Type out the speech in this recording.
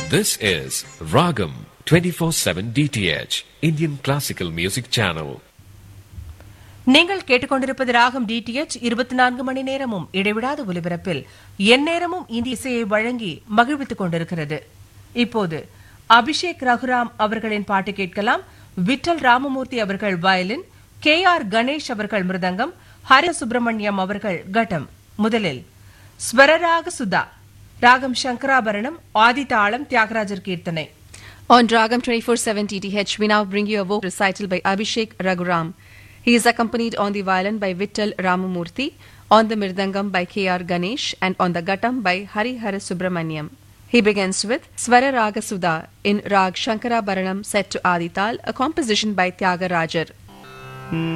This is Ragam 24/7 DTH Indian Classical Music Channel. நீங்கள் கேட்டுக்கொண்டிருப்பது ராகம் டிடிஎச் இருபத்தி நான்கு மணி நேரமும் இடைவிடாத ஒலிபரப்பில் எந்நேரமும் இந்திய இசையை வழங்கி மகிழ்வித்துக் கொண்டிருக்கிறது இப்போது அபிஷேக் ரகுராம் அவர்களின் பாட்டு கேட்கலாம் விட்டல் ராமமூர்த்தி அவர்கள் வயலின் கே ஆர் கணேஷ் அவர்கள் மிருதங்கம் ஹரி சுப்பிரமணியம் அவர்கள் கட்டம் முதலில் ஸ்வரராக சுதா ராகம் சங்கராபரணம் ஆதிதாளம் தியாகராஜர் கீர்த்தனை On Dragam 24-7 TTH, we now bring you a vocal recital by Abhishek Raghuram. He is accompanied on the violin by Vittal Ramamurthy, on the mirdangam by K.R. Ganesh, and on the guttam by Hari Hara Subramaniam. He begins with Swara Raga Sudha in Rag Shankara Baranam set to Adital, a composition by Tyagarajar.